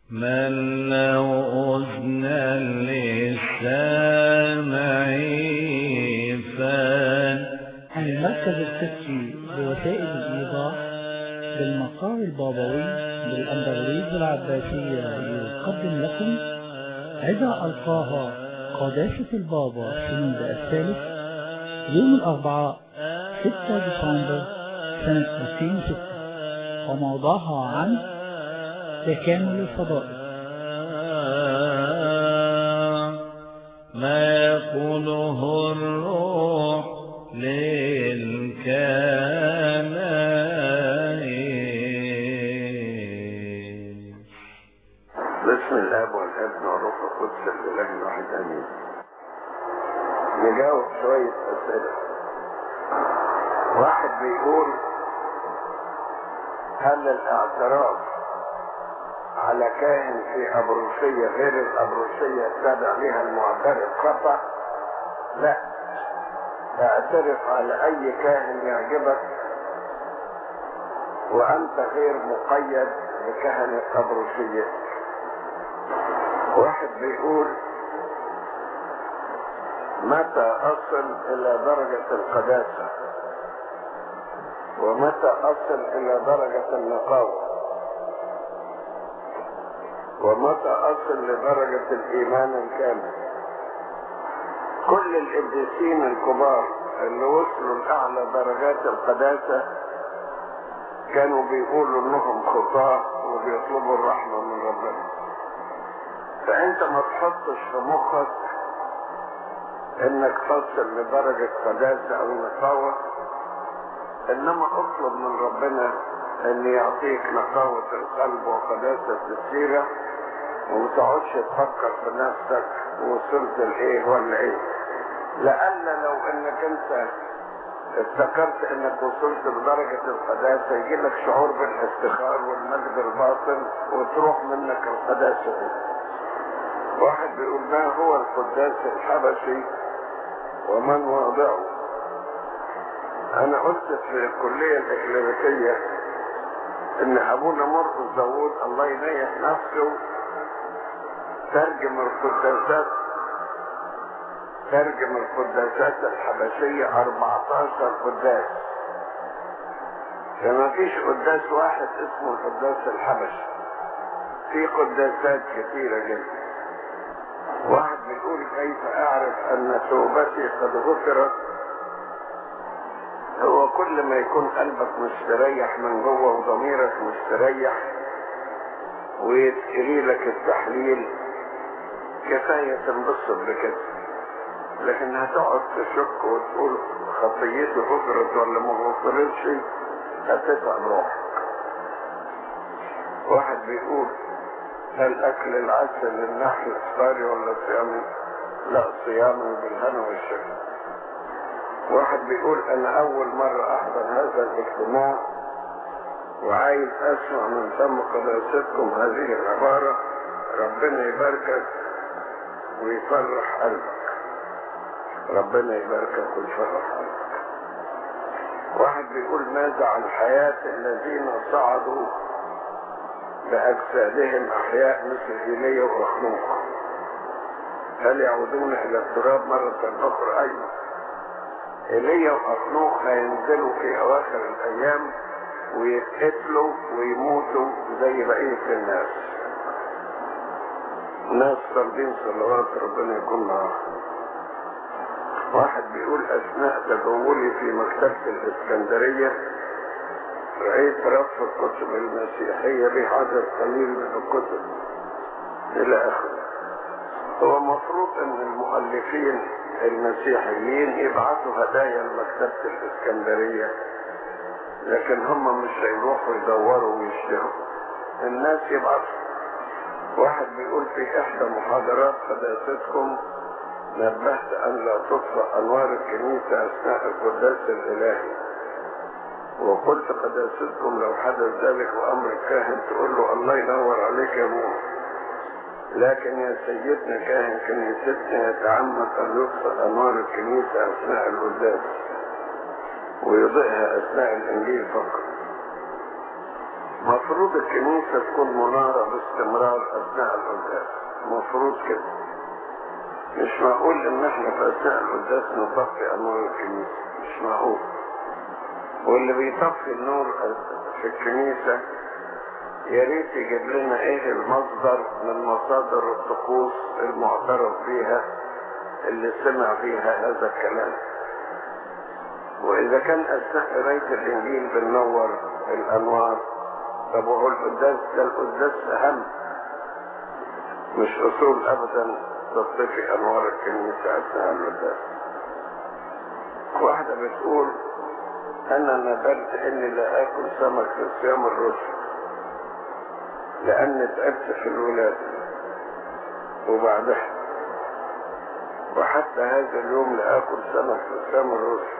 من له أذنا للسامع فان المركز القدسي لوسائل الإيضاح بالمقام البابوي بالأندلس العباسية يقدم لكم إذا ألقاها قداسة البابا شنود الثالث يوم الأربعاء 6 ديسمبر سنة 2006 وموضوعها عن تكامل الفضائل ما يقوله الروح للكنائس باسم الاب والابن والروح القدس الاله الواحد امين نجاوب شويه اسئله واحد بيقول هل الاعتراف على كائن في ابروسيه غير الابروسيه التابع لها المعترف خطا لا اعترف على اي كائن يعجبك وانت غير مقيد بكهنه ابروسيتك واحد بيقول متى أصل إلى درجة القداسة ومتى أصل إلى درجة النقاوة ومتى أصل لدرجة الإيمان الكامل كل القديسين الكبار اللي وصلوا لأعلى درجات القداسة كانوا بيقولوا إنهم خطاة وبيطلبوا الرحمة من ربنا فانت ما تحطش في مخك انك تصل لدرجة قداسة او نقاوة انما اطلب من ربنا ان يعطيك نقاوة القلب وقداسة السيرة وما تقعدش تفكر في نفسك وصلت لايه ولا ايه لأن لو انك انت افتكرت انك وصلت لدرجة القداسة يجيلك شعور بالافتخار والمجد الباطن وتروح منك القداسة دي واحد بيقول ما هو القداس الحبشي ومن واضعه انا قلت في الكلية الاكليريكية ان ابونا مرقس داوود الله ينيح نفسه ترجم القداسات ترجم القداسات الحبشية 14 قداس فما فيش قداس واحد اسمه القداس الحبشي في قداسات كثيرة جدا واحد بيقول كيف اعرف ان توبتي قد غفرت هو كل ما يكون قلبك مستريح من جوه وضميرك مستريح ويتقري لك التحليل كفاية تنبسط بكده لكن هتقعد تشك وتقول خطيتي غفرت ولا ما غفرتش هتتعب روحك واحد بيقول هل اكل العسل للنحل افطاري ولا صيامي لا صيامي بالهنا والشفا واحد بيقول انا اول مرة احضر هذا الاجتماع وعايز اسمع من فم قداستكم هذه العبارة ربنا يباركك ويفرح قلبك ربنا يباركك ويفرح قلبك واحد بيقول ماذا عن حياة الذين صعدوا بأجسادهم أحياء مثل إيليا وأخنوخ هل يعودون إلى التراب مرة أخرى أيضا إيليا وأخنوخ هينزلوا في أواخر الأيام ويتقتلوا ويموتوا زي بقية الناس ناس طالبين صلوات ربنا يكون معاهم واحد بيقول أثناء تجولي في مكتبة الإسكندرية رأيت رف الكتب المسيحية بعدد قليل من الكتب إلى آخره هو مفروض أن المؤلفين المسيحيين يبعثوا هدايا لمكتبة الإسكندرية لكن هم مش هيروحوا يدوروا ويشتروا الناس يبعثوا واحد بيقول في إحدى محاضرات قداستكم نبهت أن لا تطفأ أنوار الكنيسة أثناء القداس الإلهي وقلت قداستكم لو حدث ذلك وامر الكاهن تقول له الله ينور عليك يا ابوه لكن يا سيدنا كاهن كنيستنا يتعمد ان يطفئ انوار الكنيسه اثناء القداس ويضيئها اثناء الانجيل فقط مفروض الكنيسه تكون مناره باستمرار القداس مفروض كده مش معقول ان احنا في اثناء القداس نطفي انوار الكنيسه مش معقول واللي بيطفي النور في الكنيسه يا ريت يجيب لنا ايه المصدر من مصادر الطقوس المعترف بيها اللي سمع فيها هذا الكلام واذا كان اثناء قرايه الانجيل بننور الانوار طب وهو القداس ده القداس اهم مش اصول ابدا تطفي انوار الكنيسه اثناء القداس واحده بتقول انا ندرت اني لا اكل سمك في صيام الرسل لأن تعبت في الولادة وبعدها وحتى هذا اليوم لا آكل سمك في صيام الرسل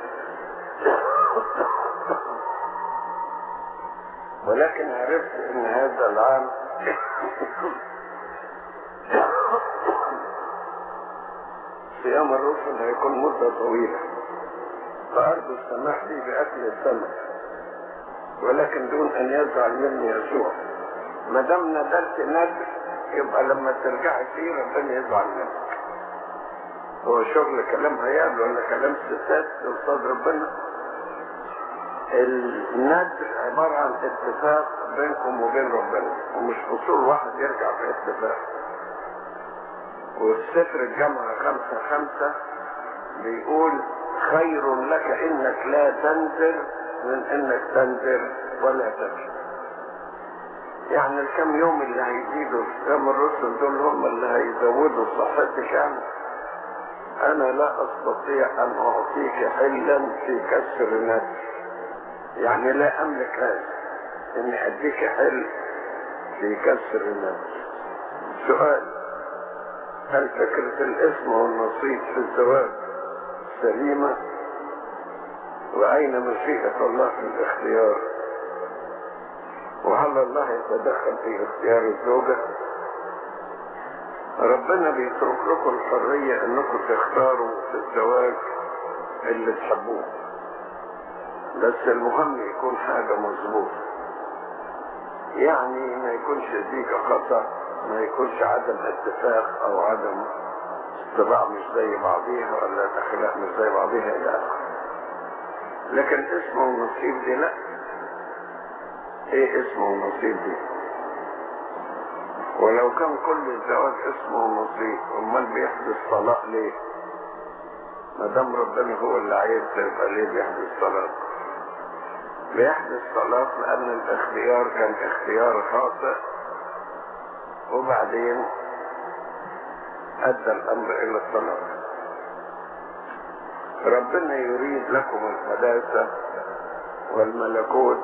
ولكن عرفت ان هذا العام صيام الرسل هيكون مدة طويلة فأرجو السماح لي بأكل السمك ولكن دون أن يزعل مني يسوع ما دام ندرت ندر يبقى لما ترجعي فيه ربنا يزعل منك هو شغل كلام عيال ولا كلام ستات قصاد ربنا الندر عبارة عن اتفاق بينكم وبين ربنا ومش اصول واحد يرجع في اتفاق والسفر الجامعة خمسة خمسة بيقول خير لك انك لا تنذر من انك تنذر ولا تنذر يعني الكم يوم اللي هيزيدوا كم الرسل دول هم اللي هيزودوا صحتك يعني انا لا استطيع ان اعطيك حلا في كسر النفس يعني لا املك هذا اني اديك حل في كسر النفس سؤال هل فكرة الاسم والنصيب في الزواج سليمة واين مشيئة الله في الاختيار وهل الله يتدخل في اختيار الزوجة ربنا بيترك لكم الحرية انكم تختاروا في الزواج اللي تحبوه بس المهم يكون حاجة مظبوطة يعني ما يكونش ذيك خطأ ما يكونش عدم اتفاق او عدم طباع مش زي بعضيها ولا اخلاق مش زي بعضيها الى اخره لكن اسمه ونصيب دي لا ايه اسمه ونصيب دي ولو كان كل الزواج اسمه ونصيب امال بيحدث طلاق ليه ما دام ربنا هو اللي عايز يبقى ليه بيحدث طلاق بيحدث طلاق لان الاختيار كان اختيار خاطئ وبعدين ادى الامر الى الطلاق ربنا يريد لكم القداسة والملكوت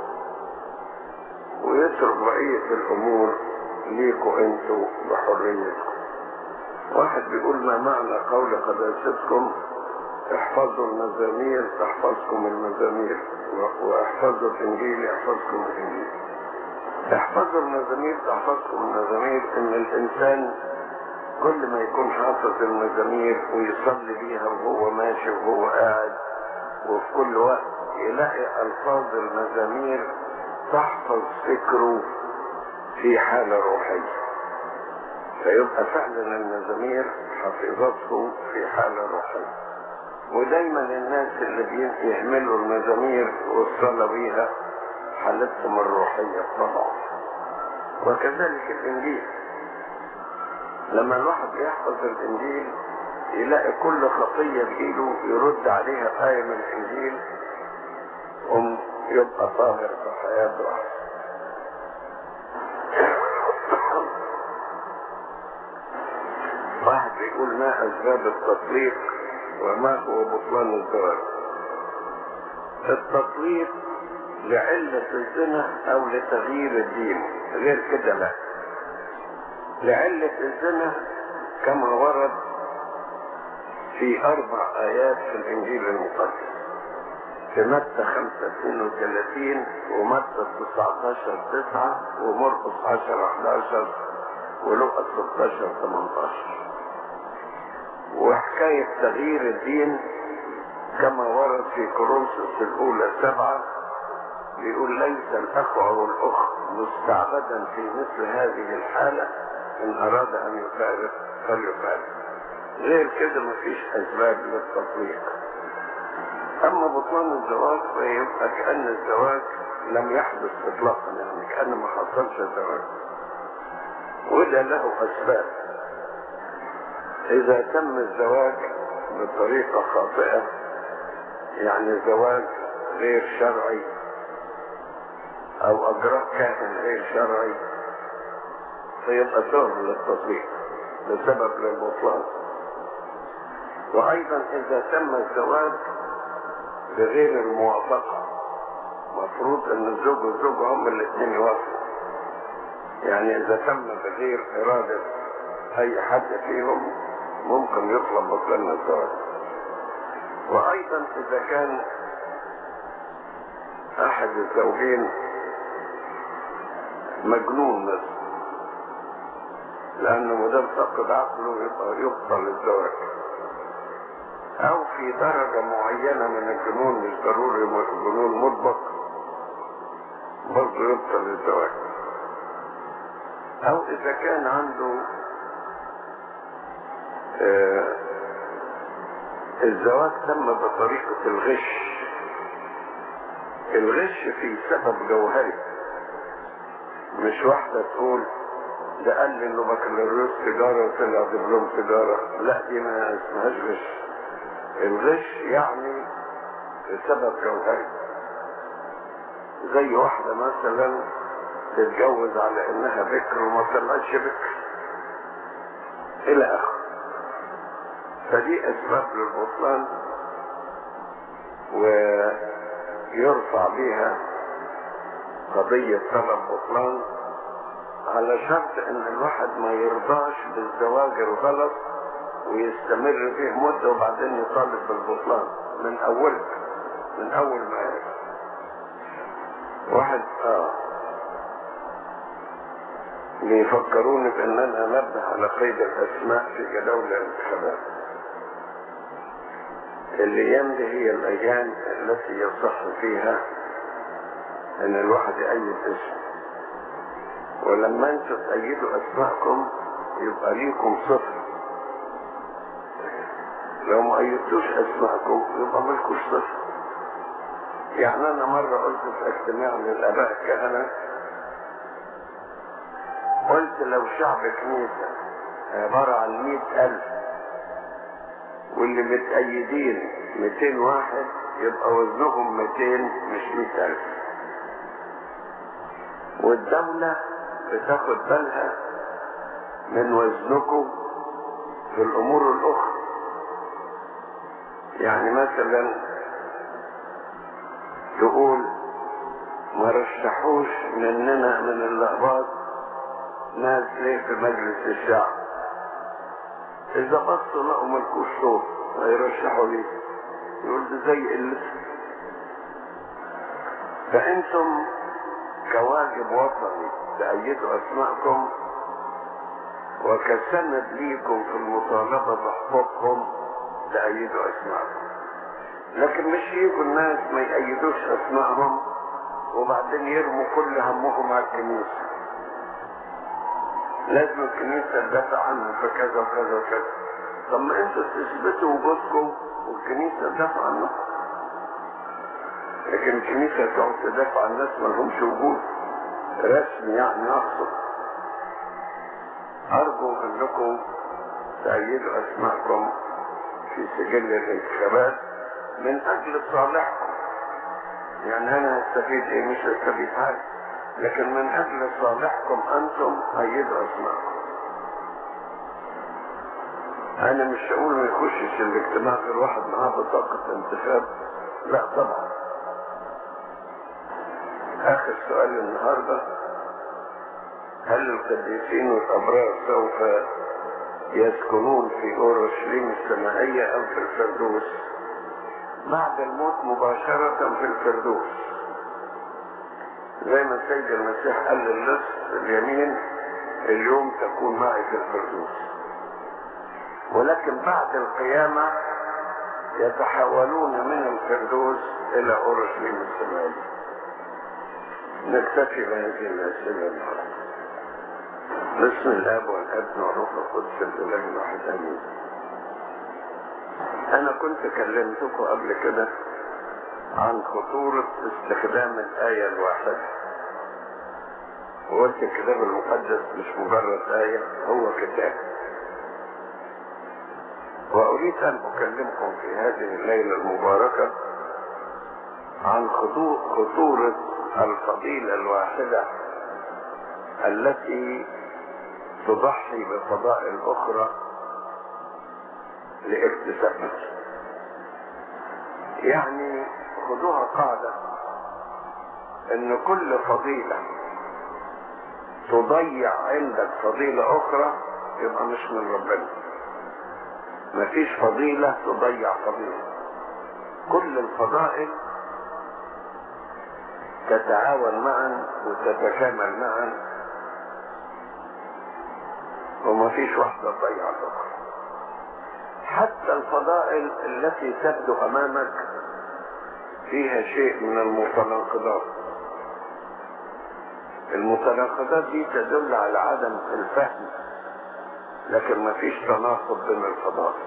ويترك بقية الامور ليكوا انتوا بحريتكم واحد بيقول ما معنى قول قداستكم احفظوا المزامير تحفظكم المزامير واحفظوا الانجيل يحفظكم الانجيل احفظوا المزامير تحفظكم المزامير ان الانسان كل ما يكون حافظ المزامير ويصلي بيها وهو ماشي وهو قاعد وفي كل وقت يلاقي الفاظ المزامير تحفظ فكره في حالة روحية فيبقى فعلا المزامير حفظته في حالة روحية ودايما الناس اللي بيهملوا المزامير والصلاة بيها حالتهم الروحية طبعا وكذلك الإنجيل لما الواحد يحفظ الإنجيل يلاقي كل خطية بإيده يرد عليها آية من الإنجيل قم يبقى طاهر في حياته واحد بيقول ما أسباب التطليق وما هو بطلان الزواج التطليق لعلة الزنا او لتغيير الدين غير كده لا لعلة الزنا كما ورد في اربع ايات في الانجيل المقدس في متى 5 32 ومتى 19 9 ومرقس 10 11 ولوقا 16 18 وحكاية تغيير الدين كما ورد في كورنثوس الأولى سبعة بيقول ليس الأخ أو الأخت مستعبدا في مثل هذه الحالة إن أراد أن يفارق فليفارق غير كده مفيش أسباب للتطبيق أما بطلان الزواج فيبقى كأن الزواج لم يحدث إطلاقا يعني كأن ما حصلش الزواج وده له أسباب إذا تم الزواج بطريقة خاطئة يعني زواج غير شرعي أو أجراء كاهن غير شرعي فيبقى سهل للتطبيق بسبب للبطلان وأيضا إذا تم الزواج بغير الموافقة مفروض ان الزوج والزوجة هم الاثنين يوافقوا يعني اذا تم بغير ارادة اي حد فيهم ممكن يطلب بطلان الزواج وايضا اذا كان احد الزوجين مجنون مثلا لانه مدام فقد عقله يبقى يبطل الزواج او في درجة معينة من الجنون مش ضروري جنون مطبق برضه يبطل الزواج او اذا كان عنده آه الزواج تم بطريقة الغش الغش في سبب جوهري مش واحدة تقول ده قال لي انه بكالوريوس تجارة وطلع دبلوم تجارة لا دي ما اسمهاش غش الغش يعني بسبب جوهري زي واحدة مثلا تتجوز على انها بكر وما طلعتش بكر الى اخره فدي اسباب للبطلان ويرفع بيها قضية طلب بطلان على شرط ان الواحد ما يرضاش بالزواج الغلط ويستمر فيه مدة وبعدين يطالب بالبطلان من اول من اول ما يعرف واحد اه بيفكروني بان انا انبه على قيد الاسماء في جدول الانتخابات الايام دي هي الايام التي يصح فيها ان الواحد يأيد اسم ولما انتوا تأيدوا اسماءكم يبقى ليكم صفر لو ما أيدتوش اسماءكم يبقى ملكوش صفر يعني انا مرة قلت في اجتماع للاباء الكهنة قلت لو شعب كنيسة عبارة عن مئة الف واللي متأيدين 200 واحد يبقى وزنهم 200 مش 100 ألف والدولة بتاخد بالها من وزنكم في الأمور الأخرى يعني مثلا تقول ما رشحوش مننا من الأقباط ناس ليه في مجلس الشعب إذا بصوا لقوا ملكوش صوت هيرشحوا ليه يقول ده زي قلتهم فأنتم كواجب وطني تأيدوا أسماءكم وكسند ليكم في المطالبة بحقوقكم تأيدوا أسماءكم لكن مش يجوا الناس ما يأيدوش أسمائهم وبعدين يرموا كل همهم على الكنيسة لازم الكنيسة تدافع عنهم في كذا وكذا وكذا طب ما انتوا تثبتوا وجودكم والكنيسة تدافع عنكم لكن الكنيسة تقعد تدافع عن ناس ما لهمش وجود رسمي يعني اقصد ارجو انكم تأيدوا اسماءكم في سجل الانتخابات من اجل صالحكم يعني انا هستفيد ايه مش هستفيد حاجه لكن من اجل صالحكم انتم ايدوا اسماءكم انا مش هقول ما يخشش الاجتماع غير واحد معاه بطاقة انتخاب لا طبعا اخر سؤال النهاردة هل القديسين والابرار سوف يسكنون في اورشليم السمائية او في الفردوس بعد الموت مباشرة في الفردوس زي ما السيد المسيح قال للص اليمين اليوم تكون معي في الفردوس ولكن بعد القيامة يتحولون من الفردوس إلى أورشليم السمائية نكتفي بهذه الأسئلة النهارده بسم الاب والابن والروح القدس الاله الواحد امين انا كنت كلمتكم قبل كده عن خطورة استخدام الآية الواحدة وقلت الكتاب المقدس مش مجرد آية هو كتاب وأريد أن أكلمكم في هذه الليلة المباركة عن خطورة الفضيلة الواحدة التي تضحي بفضائل أخرى لاكتسابها يعني خذوها قاعدة ان كل فضيلة تضيع عندك فضيلة اخرى يبقى مش من ربنا مفيش فضيلة تضيع فضيلة كل الفضائل تتعاون معا وتتكامل معا ومفيش واحدة تضيع الأخرى حتى الفضائل التي تبدو أمامك فيها شيء من المتناقضات المتناقضات دي تدل على عدم الفهم لكن ما فيش تناقض بين الفضائل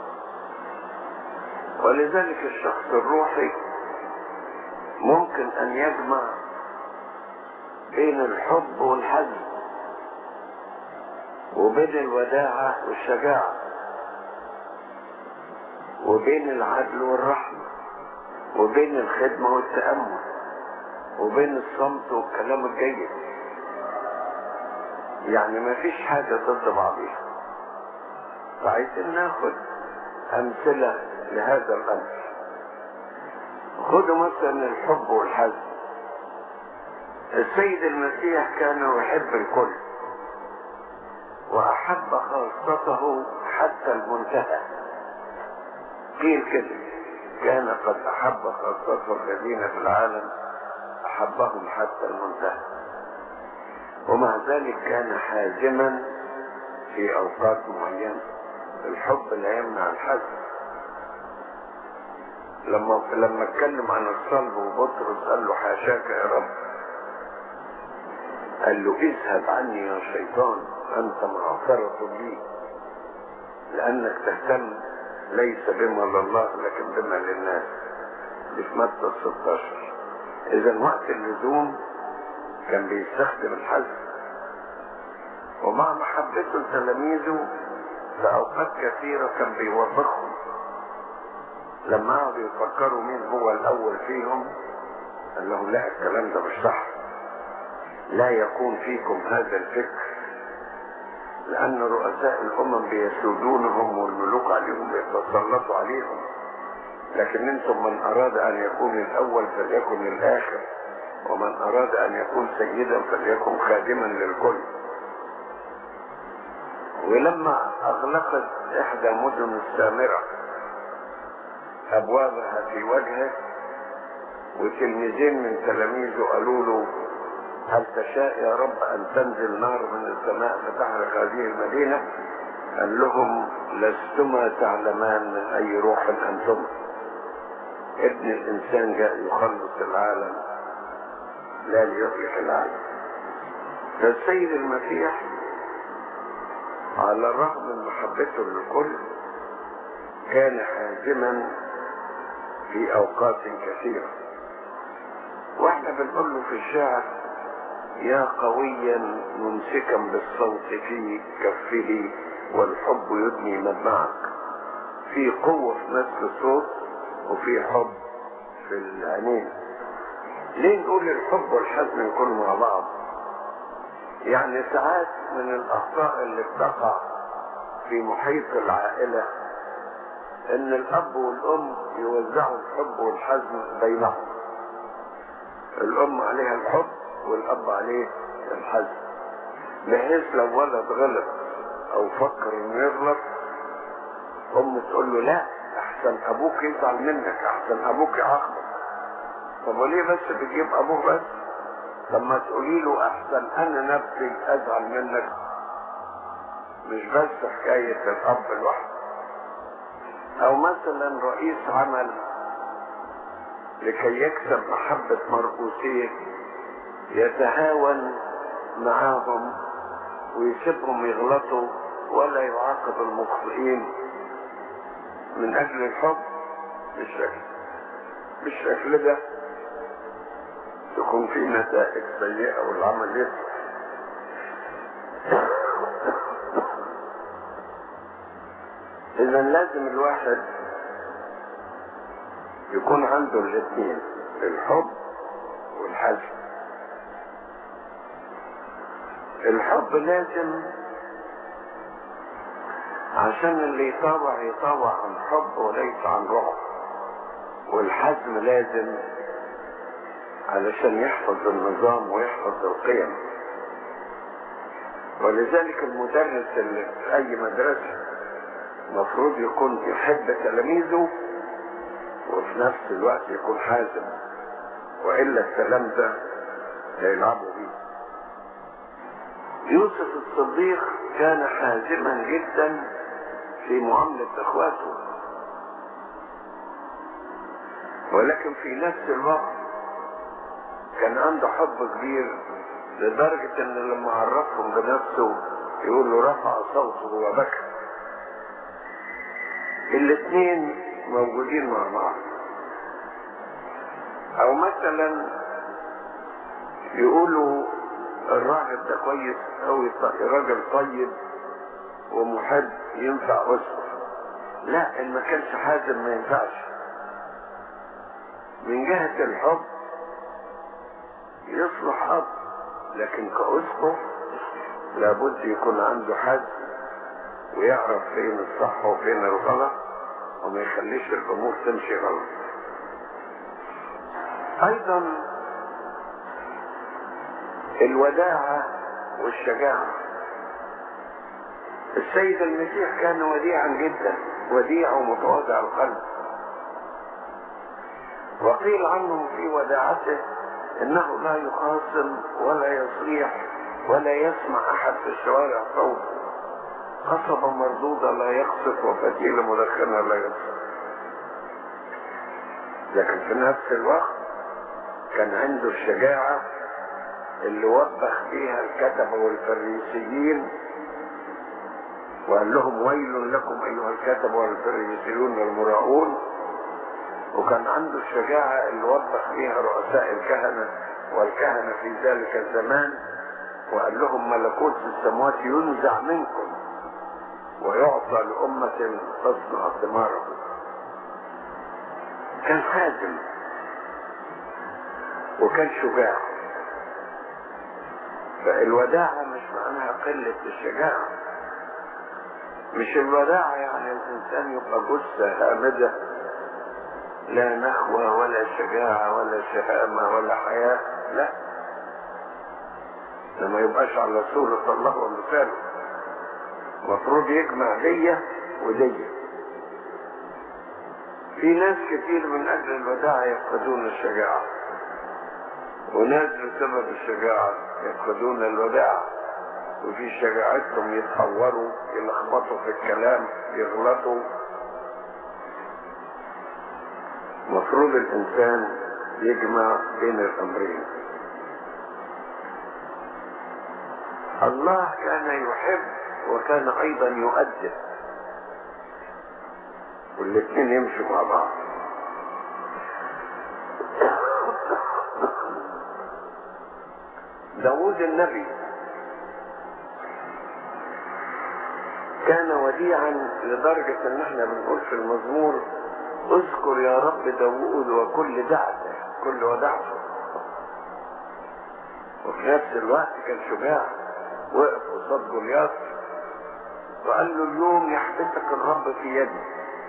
ولذلك الشخص الروحي ممكن ان يجمع بين الحب والحزن وبين الوداعة والشجاعة وبين العدل والرحمة وبين الخدمة والتأمل وبين الصمت والكلام الجيد يعني ما فيش حاجة ضد بعضها فعايزين ناخد أمثلة لهذا الأمر خدوا مثلا الحب والحزن السيد المسيح كان يحب الكل وأحب خاصته حتى المنتهى قيل كده كان قد أحب خاصته الذين في العالم أحبهم حتى المنتهى ومع ذلك كان حازما في أوقات معينة الحب لا يمنع الحزن لما لما اتكلم عن الصلب وبطرس قال له حاشاك يا رب قال له اذهب عني يا شيطان انت معصرة لي لانك تهتم ليس بما لله لكن بما للناس دي في متى 16 اذا وقت اللزوم كان بيستخدم الحزن ومع محبته لتلاميذه في اوقات كثيرة كان بيوبخهم لما قعدوا يفكروا مين هو الاول فيهم قال لهم لا الكلام ده مش صح لا يكون فيكم هذا الفكر لأن رؤساء الأمم بيسودونهم والملوك عليهم بيتسلطوا عليهم لكن انتم من أراد أن يكون الأول فليكن الآخر ومن أراد أن يكون سيدا فليكن خادما للكل ولما أغلقت إحدى مدن السامرة أبوابها في وجهه وتلميذين من تلاميذه قالوا له هل تشاء يا رب أن تنزل نار من السماء فتحرق هذه المدينة قال لهم لستما تعلمان من أي روح أنتم ابن الإنسان جاء يخلص العالم لا ليهلك العالم فالسيد المسيح على الرغم من محبته للكل كان حازما في أوقات كثيرة واحنا بنقول له في الشعر يا قويا ممسكا بالصوت في كفه والحب يدني مدمعك في قوة في نفس الصوت وفي حب في العينين ليه نقول الحب والحزن يكونوا مع بعض يعني ساعات من الاخطاء اللي بتقع في محيط العائلة ان الاب والام يوزعوا الحب والحزن بينهم الام عليها الحب والاب عليه الحزن بحيث لو ولد غلط او فكر انه يغلط ام تقول له لا احسن ابوك يزعل منك احسن ابوك يعاقبك طب وليه بس بتجيب ابوه بس طب ما تقولي له احسن انا نفسي ازعل منك مش بس حكاية الاب لوحده او مثلا رئيس عمل لكي يكسب محبة مرؤوسيه يتهاون معاهم ويسيبهم يغلطوا ولا يعاقب المخطئين من اجل الحب بالشكل بالشكل ده تكون في نتائج سيئة والعمل يصلح اذا لازم الواحد يكون عنده الاثنين الحب والحزم الحب لازم عشان اللي يطاوع يطاوع عن حب وليس عن رعب والحزم لازم علشان يحفظ النظام ويحفظ القيم ولذلك المدرس اللي في اي مدرسة مفروض يكون يحب تلاميذه وفي نفس الوقت يكون حازم والا الكلام ده هيلعبوا بيه يوسف الصديق كان حازما جدا في معاملة اخواته ولكن في نفس الوقت كان عنده حب كبير لدرجة ان لما عرفهم بنفسه يقول له رفع صوته وبكى الاثنين موجودين مع بعض او مثلا يقولوا الراجل ده كويس او راجل طيب ومحب ينفع اسره لا ان ما كانش حازم ما ينفعش من جهة الحب يصلح اب لكن كأسقف لابد يكون عنده حد ويعرف فين الصح وفين الغلط وما يخليش الامور تمشي غلط ايضا الوداعة والشجاعة السيد المسيح كان وديعا جدا وديع ومتواضع القلب وقيل عنه في وداعته انه لا يخاصم ولا يصيح ولا يسمع احد في الشوارع صوته قصبة مردودة لا يقصف وفتيلة مدخنة لا يقصف لكن في نفس الوقت كان عنده الشجاعة اللي وبخ بيها الكتبة والفريسيين وقال لهم ويل لكم ايها الكتبة والفريسيون المراؤون وكان عنده الشجاعة اللي وبخ بيها رؤساء الكهنة والكهنة في ذلك الزمان وقال لهم ملكوت السماوات ينزع منكم ويعطى لأمة تصنع ثماره كان حازم وكان شجاع فالوداعة مش معناها قلة الشجاعة مش الوداعة يعني الإنسان يبقى جثة هامدة لا نخوة ولا شجاعة ولا شهامة ولا حياة لا لما يبقاش على صورة الله ومثاله مفروض يجمع دية ودية في ناس كتير من اجل الوداعة يفقدون الشجاعة وناس بسبب الشجاعة يفقدون الوداعة وفي شجاعتهم يتحوروا يلخبطوا في الكلام يغلطوا مفروض الانسان يجمع بين الامرين الله كان يحب وكان ايضا يؤدب والاثنين يمشوا مع بعض داود النبي كان وديعا لدرجة ان احنا بنقول في المزمور اذكر يا رب داود وكل دعته كل ودعته وفي نفس الوقت كان شجاع وقف قصاد جولياث وقال له اليوم يحبسك الرب في يدي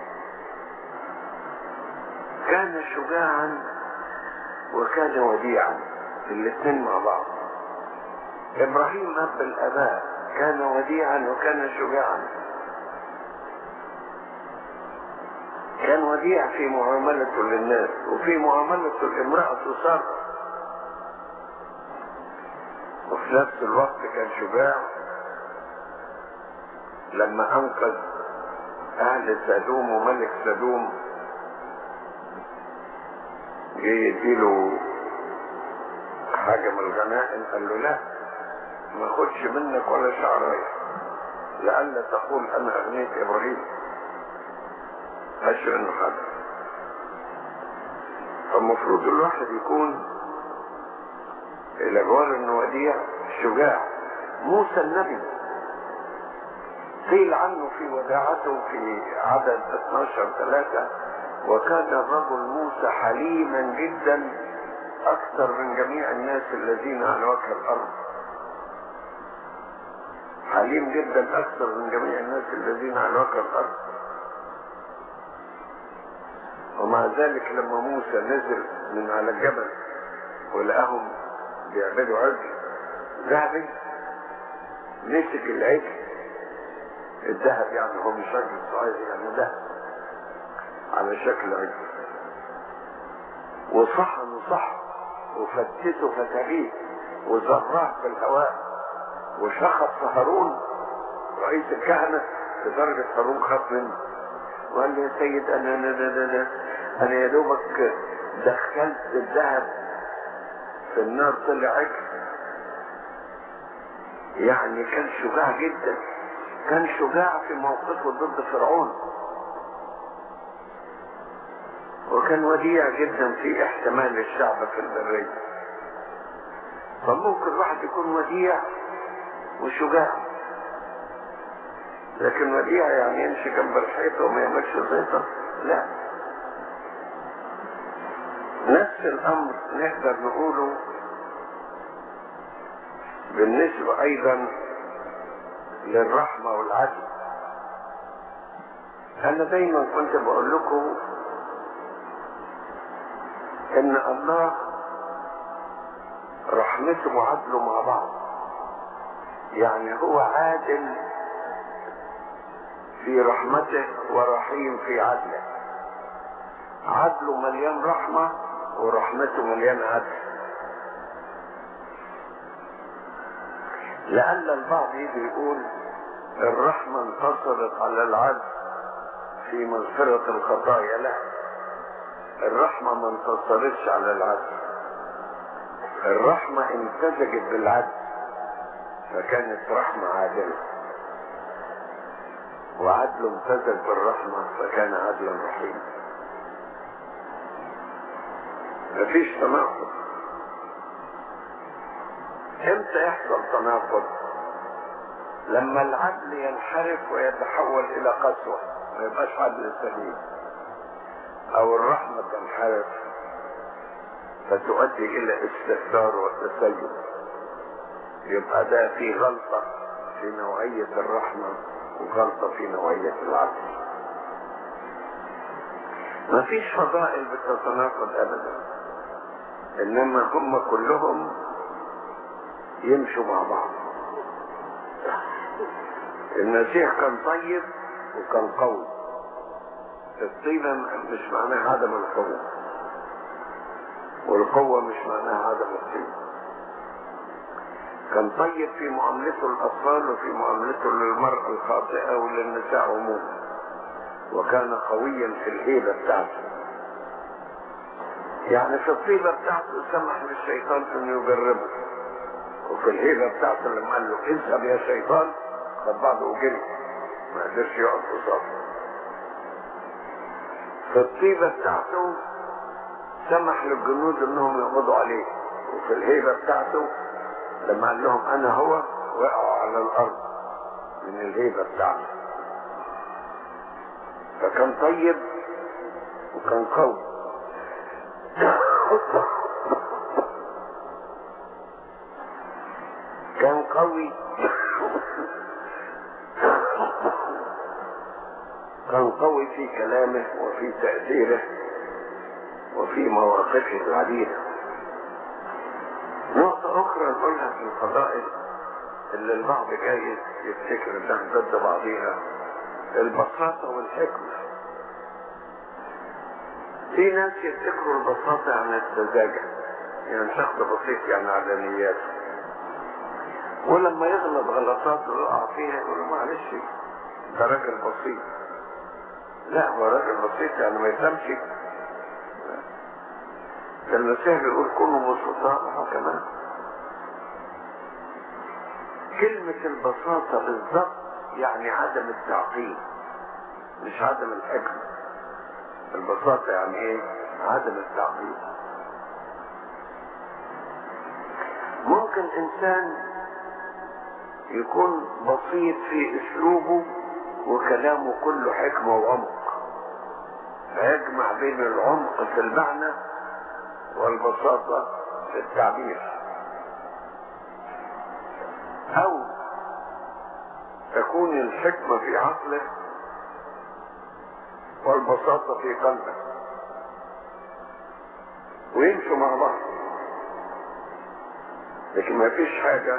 كان شجاعا وكان وديعا الاثنين مع بعض ابراهيم اب الاباء كان وديعا وكان شجاعا كان وديع في معاملته للناس وفي معاملته لامرأة سارة وفي نفس الوقت كان شجاع لما انقذ اهل سدوم وملك سدوم جه يديله حاجة من الغنائم قال له لا ما خدش منك ولا شعرايه لئلا تقول انا اغنيت ابراهيم هش انه حاجه فالمفروض الواحد يكون الى جوار انه وديع شجاع موسى النبي قيل عنه في وداعته في عدد 12 ثلاثة وكان الرجل موسى حليما جدا أكثر من جميع الناس الذين على وجه الأرض حليم جدا أكثر من جميع الناس الذين على وجه الأرض ومع ذلك لما موسى نزل من على الجبل ولقاهم بيعبدوا عجل ذهبي مسك العجل الذهب يعني هو مش عجل صغير يعني ذهب على شكل عجل وصحن صح وفتته فتريه وزراه في الهواء وشخص هارون رئيس الكهنة لدرجة هارون خاف منه وقال لي يا سيد انا انا انا انا, أنا يا دوبك دخلت الذهب في النار طلع عجل يعني كان شجاع جدا كان شجاع في موقفه ضد فرعون وكان وديع جدا في احتمال الشعب في البرية فممكن الواحد يكون وديع وشجاع لكن وديع يعني يمشي جنب الحيطة وما يعملش زيطة لا نفس الامر نقدر نقوله بالنسبة ايضا للرحمة والعدل انا دايما كنت بقول لكم ان الله رحمته وعدله مع بعض يعني هو عادل في رحمته ورحيم في عدله عدله مليان رحمة ورحمته مليان عدل لأن البعض يجي يقول الرحمة انتصرت على العدل في مغفرة الخطايا لا الرحمة ما انتصرتش على العدل الرحمة امتزجت بالعدل فكانت رحمة عادلة وعدل امتزج بالرحمة فكان عدلا رحيما مفيش تناقض امتى يحصل تناقض لما العدل ينحرف ويتحول الى قسوة ما يبقاش عدل سليم او الرحمة تنحرف فتؤدي الى استهتار وتسيب يبقى ده في غلطة في نوعية الرحمة وغلطة في نوعية العدل ما فيش فضائل بتتناقض ابدا انما هم كلهم يمشوا مع بعض المسيح كان طيب وكان قوي الطيبة مش معناها عدم القوة والقوة مش معناها عدم الطيبة كان طيب في معاملته للأطفال وفي معاملته للمرأة الخاطئة وللنساء عموما وكان قويا في الهيبة بتاعته يعني في الطيبة بتاعته سمح للشيطان انه يجربه وفي الهيبة بتاعته لما قال له اذهب يا شيطان خد بعضه وجري ما قدرش يقف قصاده في الطيبة بتاعته سمح للجنود انهم يقبضوا عليه وفي الهيبة بتاعته لما قال لهم انا هو وقعوا على الارض من الهيبة بتاعته فكان طيب وكان قوي كان قوي كان قوي في كلامه وفي تأثيره وفي مواقفه العديدة نقطة أخرى نقولها في الفضائل اللي البعض جايز يفتكر انها ضد بعضيها البساطة والحكمة في ناس يفتكروا البساطة يعني السذاجة يعني شخص بسيط يعني على نياته ولما يغلط غلطات ويقع فيها يقول له معلش ده راجل بسيط لا هو راجل بسيط يعني ما يفهمش ده المسيح بيقول كونوا بسطاء كمان كلمة البساطة بالضبط يعني عدم التعقيد مش عدم الحكمة البساطة يعني ايه عدم التعقيد ممكن انسان يكون بسيط في اسلوبه وكلامه كله حكمة وعمق فيجمع بين العمق في المعنى والبساطة في التعبير او تكون الحكمة في عقله والبساطة في قلبه ويمشوا مع بعض لكن ما فيش حاجة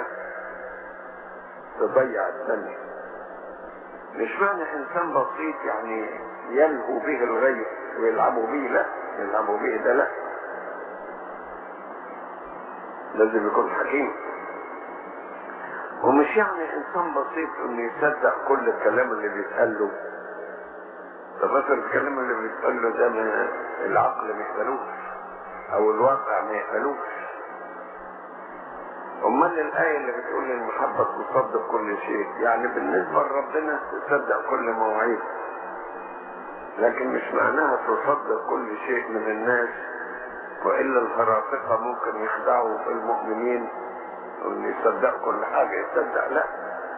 تضيع الثانية مش معنى انسان بسيط يعني يلهو به الغير ويلعبوا به لا يلعبوا به ده لا لازم يكون حكيم ومش يعني انسان بسيط انه يصدق كل الكلام اللي بيتقال له طب مثلا الكلام اللي بيتقال له ده ما العقل ما يقبلوش او الواقع ما يقبلوش امال الايه اللي بتقول المحبه تصدق كل شيء يعني بالنسبه لربنا تصدق كل مواعيد لكن مش معناها تصدق كل شيء من الناس والا الهرافقه ممكن يخدعوا المؤمنين وان يصدق كل حاجه يصدق لا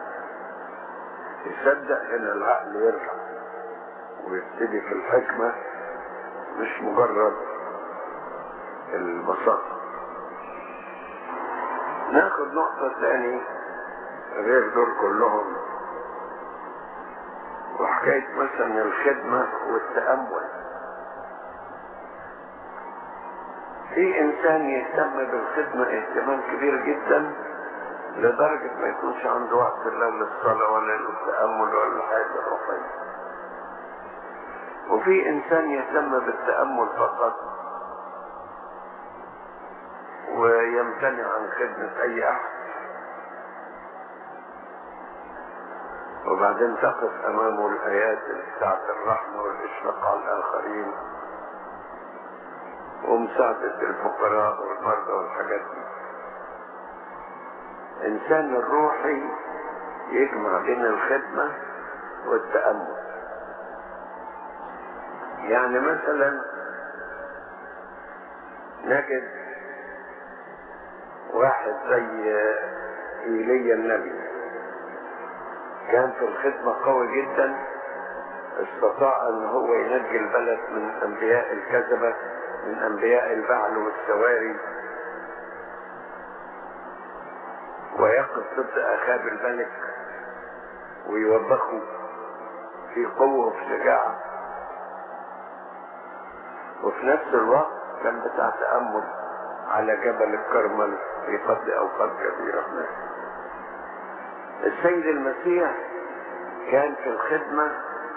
يصدق ان العقل يرجع ويبتدي في الحكمه مش مجرد البساطه ناخد نقطة تاني غير دول كلهم وحكاية مثلا الخدمة والتأمل في إنسان يهتم بالخدمة اهتمام كبير جدا لدرجة ما يكونش عنده وقت لا للصلاة ولا للتأمل ولا الحياة الروحية وفي إنسان يهتم بالتأمل فقط ويمتنع عن خدمة أي أحد وبعدين تقف أمامه الآيات بتاعت الرحمة والإشفاق على الآخرين ومساعدة الفقراء والمرضى والحاجات دي إنسان الروحي يجمع بين الخدمة والتأمل يعني مثلا نجد واحد زي ايليا النبي كان في الخدمة قوي جدا استطاع ان هو ينجي البلد من انبياء الكذبة من انبياء البعل والسواري ويقف ضد اخاب الملك ويوبخه في قوة وفي شجاعة وفي نفس الوقت كان بتاع تأمل على جبل الكرمل في قبل اوقات كثيرة هناك السيد المسيح كان في الخدمة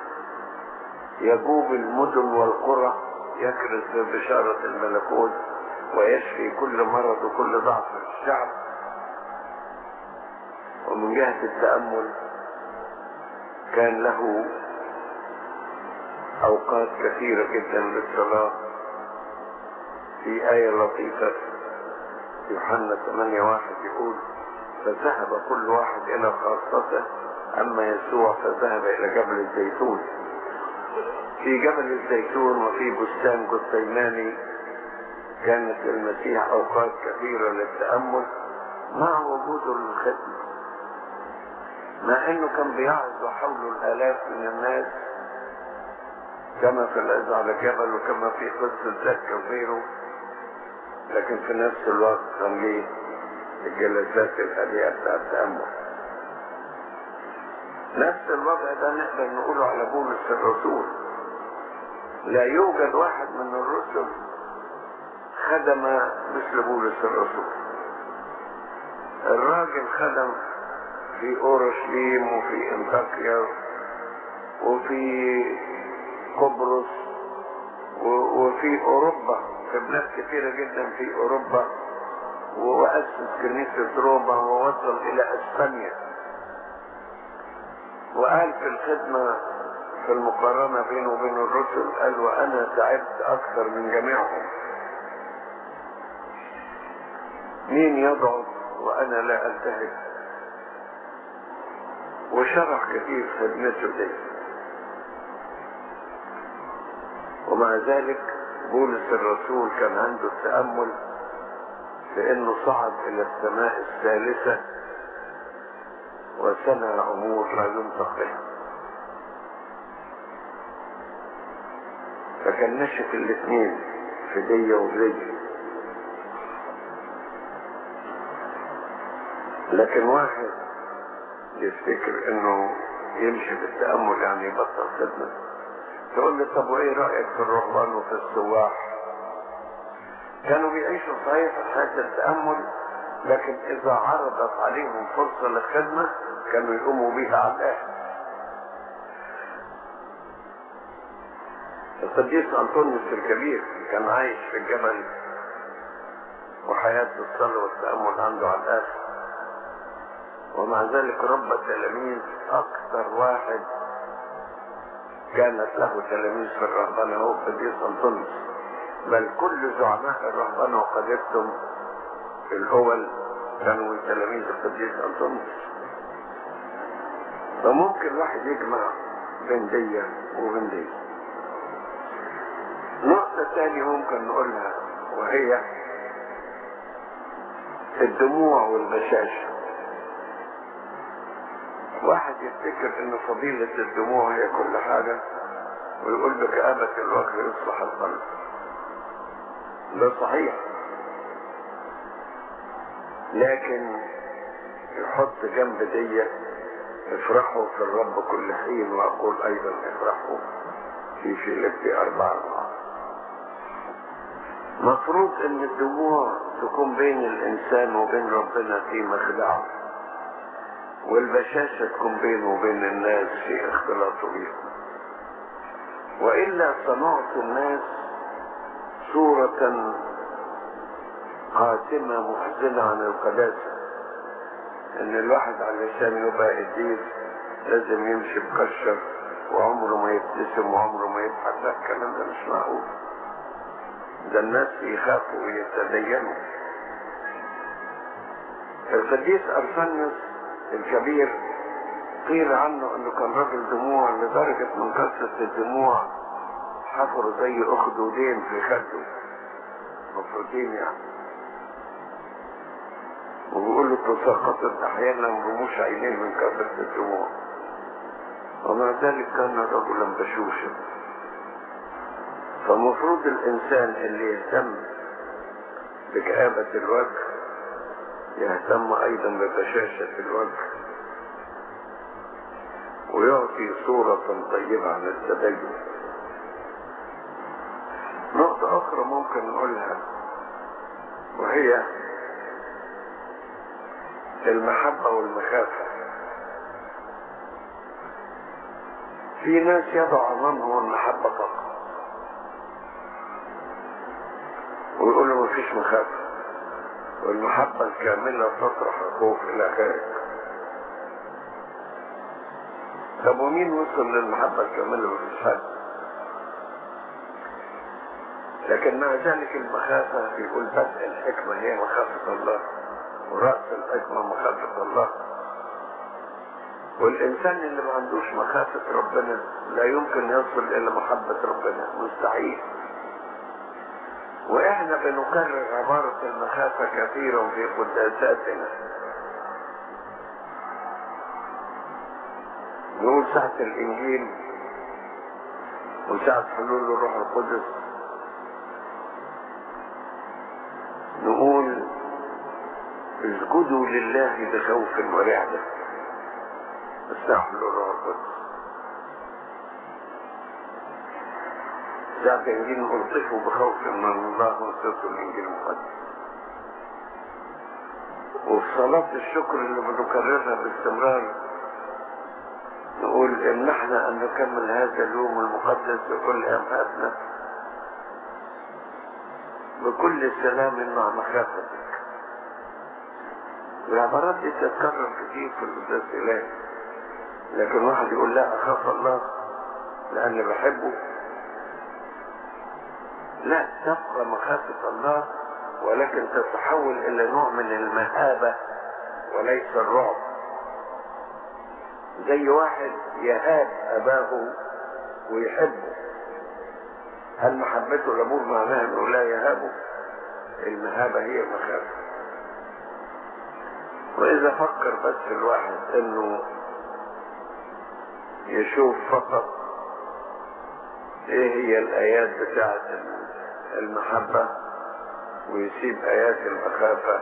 يجوب المدن والقرى يكرز ببشارة الملكوت ويشفي كل مرض وكل ضعف في الشعب ومن جهة التأمل كان له أوقات كثيرة جدا للصلاة في آية لطيفة يوحنا 8 واحد يقول فذهب كل واحد إلى خاصته أما يسوع فذهب إلى جبل الزيتون في جبل الزيتون وفي بستان جثيماني كانت للمسيح أوقات كثيرة للتأمل مع وجوده للخدمة مع انه كان بيعظ حوله الالاف من الناس كما في العز على الجبل وكما في قصة زكا وغيره لكن في نفس الوقت كان ليه الجلسات الهادئة بتاع التأمل نفس الوضع ده نقدر نقوله على بولس الرسول لا يوجد واحد من الرسل خدم مثل بولس الرسول الراجل خدم في اورشليم وفي انطاكيا وفي قبرص وفي اوروبا في بلاد كثيره جدا في اوروبا واسس كنيسه روما ووصل الى اسبانيا وقال في الخدمه في المقارنه بينه وبين الرسل قال وانا تعبت اكثر من جميعهم مين يضعف وانا لا التهب وشرح كثير خدمته دي ومع ذلك بولس الرسول كان عنده التأمل لأنه صعد إلى السماء الثالثة وسمع أمور لا ينطق بها فكان نشف الاثنين في دي ودي لكن واحد يفتكر انه يمشي بالتأمل يعني يبطل خدمة تقول لي طب وايه رأيك في الرهبان وفي السواح كانوا بيعيشوا صحيح في حياة التأمل لكن إذا عرضت عليهم فرصة للخدمة كانوا يقوموا بها على الآخر القديس أنطونيوس الكبير كان عايش في الجبل وحياة الصلاة والتأمل عنده على الآخر ومع ذلك رب التلاميذ أكثر واحد كانت له تلاميذ في الرهبنة هو القديس أنطونيوس بل كل زعماء الرهبنة وقادتهم في الأول كانوا من تلاميذ القديس أنطونيوس فممكن واحد يجمع بين دي وبين دي نقطة تانية ممكن نقولها وهي الدموع والبشاشة واحد يفتكر ان فضيلة الدموع هي كل حاجة ويقول بكآبة الوجه يصلح القلب ده صحيح لكن يحط جنب دي افرحوا في الرب كل حين واقول ايضا افرحوا في فيليبي اربعة اربعة مفروض ان الدموع تكون بين الانسان وبين ربنا في مخدعه والبشاشة تكون بينه وبين الناس في اختلاطه بيهم وإلا صنعت الناس صورة قاتمة محزنة عن القداسة إن الواحد علشان يبقى قديس لازم يمشي مكشر وعمره ما يبتسم وعمره ما يضحك لا الكلام ده مش معقول ده الناس يخافوا ويتدينوا القديس أرسنس الكبير قيل عنه انه كان راجل دموع لدرجة من كثرة الدموع حفروا زي اخدودين في خده مفروضين يعني وبيقول له تساقطت احيانا رموش عينيه من كثرة الدموع ومع ذلك كان رجلا بشوشا فمفروض الانسان اللي يهتم بكآبة الوجه يهتم ايضا ببشاشة الوجه ويعطي صورة طيبة عن التدين نقطة اخرى ممكن نقولها وهي المحبة والمخافة في ناس يضع امامهم المحبة فقط ويقولوا مفيش مخافة والمحبة الكاملة تطرح الخوف إلى خارج طب ومين وصل للمحبة الكاملة مفيش حد لكن مع ذلك المخافة بيقول بدء الحكمة هي مخافة الله ورأس الحكمة مخافة الله والإنسان اللي ما عندوش مخافة ربنا لا يمكن يصل إلى محبة ربنا مستحيل واحنا بنكرر عبارة المخافة كثيرا في قداساتنا نقول ساعة الانجيل وساعة حلول الروح القدس نقول اسجدوا لله بخوف ورعدة ساعة حلول الروح القدس ذاك الانجيل الطفل بخوف من الله وصلت الانجيل المقدس وفي صلاة الشكر اللي بنكررها باستمرار نقول امنحنا ان نكمل هذا اليوم المقدس بكل امهاتنا بكل سلام مع مخافتك العبارات دي تتكرر كتير في القداس الالهي لكن واحد يقول لا اخاف الله لاني بحبه لا تبقى مخافة الله ولكن تتحول الى نوع من المهابة وليس الرعب زي واحد يهاب أباه ويحبه هل محبته لأبوه معناها أنه لا يهابه المهابة هي المخافة وإذا فكر بس الواحد أنه يشوف فقط ايه هي الايات بتاعت المحبة ويسيب ايات المخافة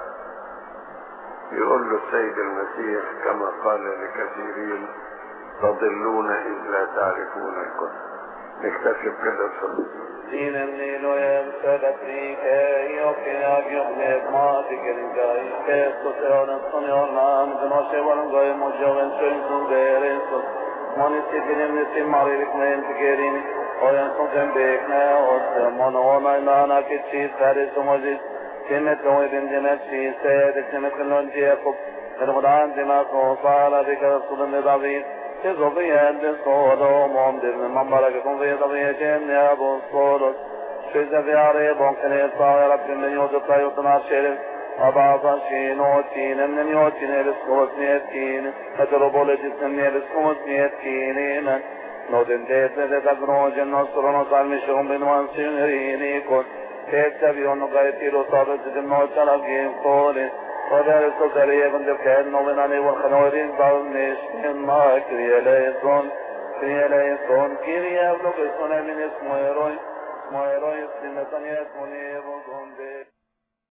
يقول له السيد المسيح كما قال لكثيرين تضلون اذ لا تعرفون الكتب نكتفي بكده صلى Sin el lo emsöda frike, jag kan jag med matiken gai, kesto se onan son jag man, den har sig varan gai, mot jag en skön som bären så. Man är sitter in i sin marik med en tigerin, och en som kan bekna oss, man har mig med ana kitchis, färre som har sitt, كلمة لو ابن جنات في سيد كلمة لون جيكوب الغدان دماغ وصال بك رسول النبي تزوفي عند الصور ومعمد من منبرككم في ضبية يا أبو الصور شز في عريب ممكن يطلع يا رب من يوجد طيوتنا الشرف وبعض شين وتين من يوتين لسكوت نيتين فتربو لجسم لسكوت نيتين نودن ديت لتقروج النصر نصر مشهم بن وانسيريني كنت تتبعون غيتي رصابة الموت لقيم قولي وذلك سريع من دفكان نومناني والخنورين ضلنش ما كريا ليسون كريا ليسون كريا بلوك اسمنا من اسمه يروي اسمه يروي سنة يسموني بكم بك